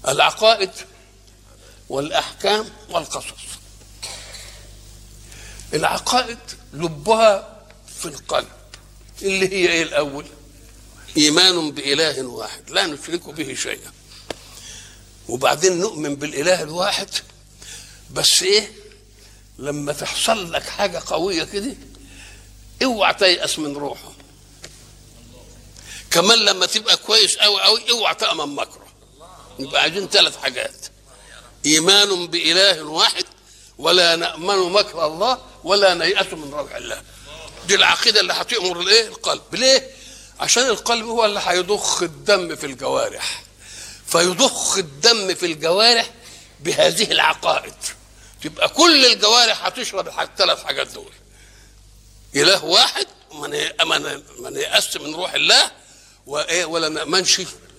العقائد والاحكام والقصص العقائد لبها في القلب اللي هي ايه الاول ايمان باله واحد لا نشرك به شيئا وبعدين نؤمن بالاله الواحد بس ايه لما تحصل لك حاجه قويه كده اوعى تيأس من روحه كمان لما تبقى كويس قوي قوي اوعى تأمن مكره يبقى عايزين ثلاث حاجات ايمان باله واحد ولا نأمن مكر الله ولا نيأس من روح الله دي العقيدة اللي هتأمر الايه القلب ليه عشان القلب هو اللي هيضخ الدم في الجوارح فيضخ الدم في الجوارح بهذه العقائد تبقى كل الجوارح هتشرب الثلاث حاجات دول اله واحد من من من يأس من روح الله وايه ولا نأمنش